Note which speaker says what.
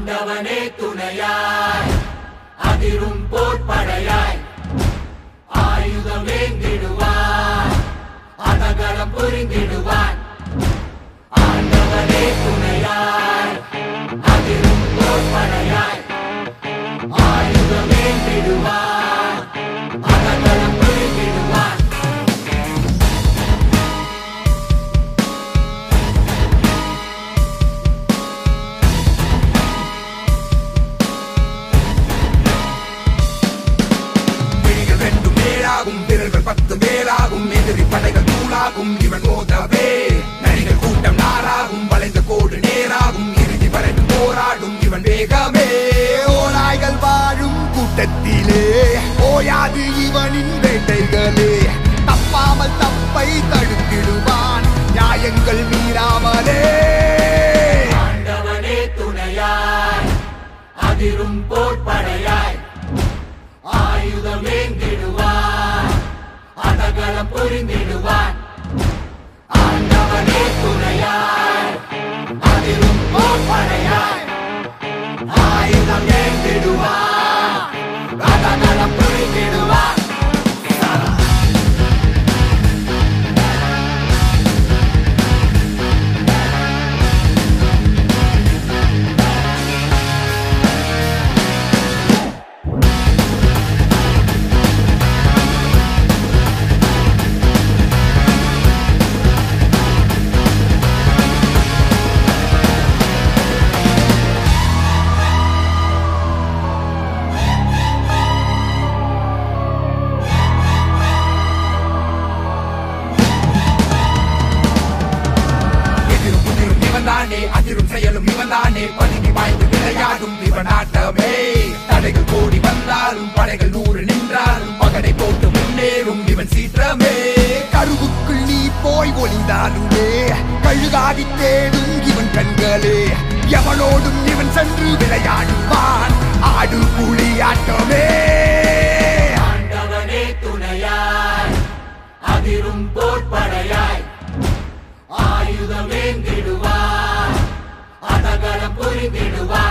Speaker 1: ஆண்டவனே துணையாய் அதிரும் போர்ப்படையாய் ஆயுதமேந்திடுவான் அதகளம் புரிந்திடுவான் ஆண்டவனே துணையாய் அதிரும் போர்ப்படையாய் ஆயுதமேந்திடுவான் அதகளம் புரிந்திடுவான்
Speaker 2: விழிகள் ரெண்டு மேலாகும் விரல்கள் பத்து மேலாகும் எதிரி படைகள் தூளாகும் இவன் மோதவே நரிகள் கூட்டம் நாராகும் வளைந்த கோடு நேராகும் இறுதி வரைக்கும் போராடும் இவன் வேகமே ஓநாய்கள் வாழும் கூட்டத்திலே ஓயாது இவனின் வேட்டைகளே தப்பாமல் தப்பை தடுத்திடுவான் நியாயங்கள் மீறாமலே
Speaker 1: ஆண்டவனே துணையாய் அதிரும் போர்ப்படையாய் ஆயுதமேந்திடுவான் அதகளம் புரிந்திடுவான் ஆண்டவனே துணையாய் அதிரும் போர்ப்படையாய் ஆயுதம் ஏந்திடுவான் அதகளம் புரிந்திடுவான்
Speaker 2: எதிரும் புதிரும் இவன் தானே அதிரும் செயலும் இவன் தானே பதுங்கி வாய்ந்து விளையாடும் இவன் ஆட்டமே தடைகள் கோடி வந்தாலும் படைகள் நூறு நின்றாலும் பகடை போட்டு முன்னேறும் இவன் சீற்றமே கருவுக்குள் நீ போய் ஒளிந்தாலுமே கழுகாடி தேடும் இவன் கண்களே எவனோடும் இவன் சென்று விளையாடுவான் ஆடு புலி ஆட்டமே
Speaker 1: ஆண்டவனே துணையாய் அதிரும் போர்ப்படையாய் ஆயுதமேந்திடுவான் அதகளம் புரிந்திடுவான்